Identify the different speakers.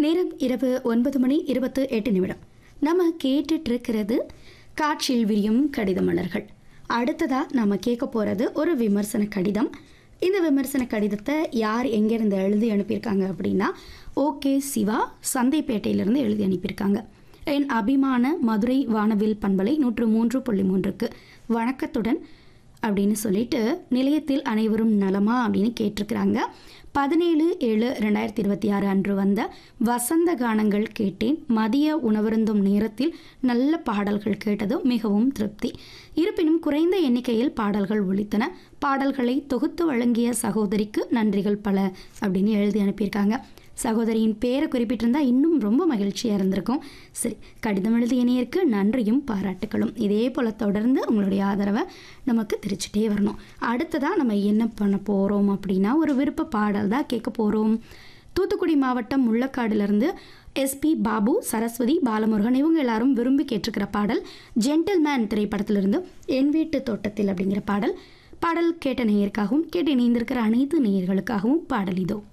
Speaker 1: நேரம் இரவு ஒன்பது மணி இருபத்து எட்டு நிமிடம் நம்ம கேட்டுட்டு இருக்கிறது காற்றில் விரியும் கடித மலர்கள் அடுத்ததா நம்ம கேட்க போறது ஒரு விமர்சன கடிதம் இந்த விமர்சன கடிதத்தை யார் எங்கேருந்து எழுதி அனுப்பியிருக்காங்க அப்படின்னா ஓகே சிவா சந்தைப்பேட்டையிலிருந்து எழுதி அனுப்பியிருக்காங்க என் அபிமான மதுரை வானவில் பண்பலை நூற்று மூன்று புள்ளி மூன்றுக்கு வணக்கத்துடன் அப்படின்னு சொல்லிட்டு நிலையத்தில் அனைவரும் நலமா அப்படின்னு கேட்டிருக்கிறாங்க பதினேழு ஏழு ரெண்டாயிரத்தி இருபத்தி ஆறு அன்று வந்த வசந்த கானங்கள் கேட்டேன் மதிய உணவருந்தும் நேரத்தில் நல்ல பாடல்கள் கேட்டது மிகவும் திருப்தி இருப்பினும் குறைந்த எண்ணிக்கையில் பாடல்கள் ஒலித்தன பாடல்களை தொகுத்து வழங்கிய சகோதரிக்கு நன்றிகள் பல அப்படின்னு எழுதி அனுப்பியிருக்காங்க சகோதரியின் பேரை குறிப்பிட்டிருந்தா இன்னும் ரொம்ப மகிழ்ச்சியாக இருந்திருக்கும் சரி கடிதம் எழுதிய நேருக்கு நன்றியும் பாராட்டுகளும் இதே போல் தொடர்ந்து உங்களுடைய ஆதரவை நமக்கு தெரிச்சுட்டே வரணும் அடுத்ததாக நம்ம என்ன பண்ண போகிறோம் அப்படின்னா ஒரு விருப்ப பாடல் தான் கேட்க போகிறோம் தூத்துக்குடி மாவட்டம் முள்ளக்காடுலேருந்து எஸ்பி பாபு சரஸ்வதி பாலமுருகன் இவங்க எல்லாரும் விரும்பி கேட்டிருக்கிற பாடல் ஜென்டில்மேன் திரைப்படத்திலிருந்து என் வீட்டு தோட்டத்தில் அப்படிங்கிற பாடல் பாடல் கேட்ட நேயருக்காகவும் கேட்டு இணைந்திருக்கிற அனைத்து நேயர்களுக்காகவும் பாடல் இதோ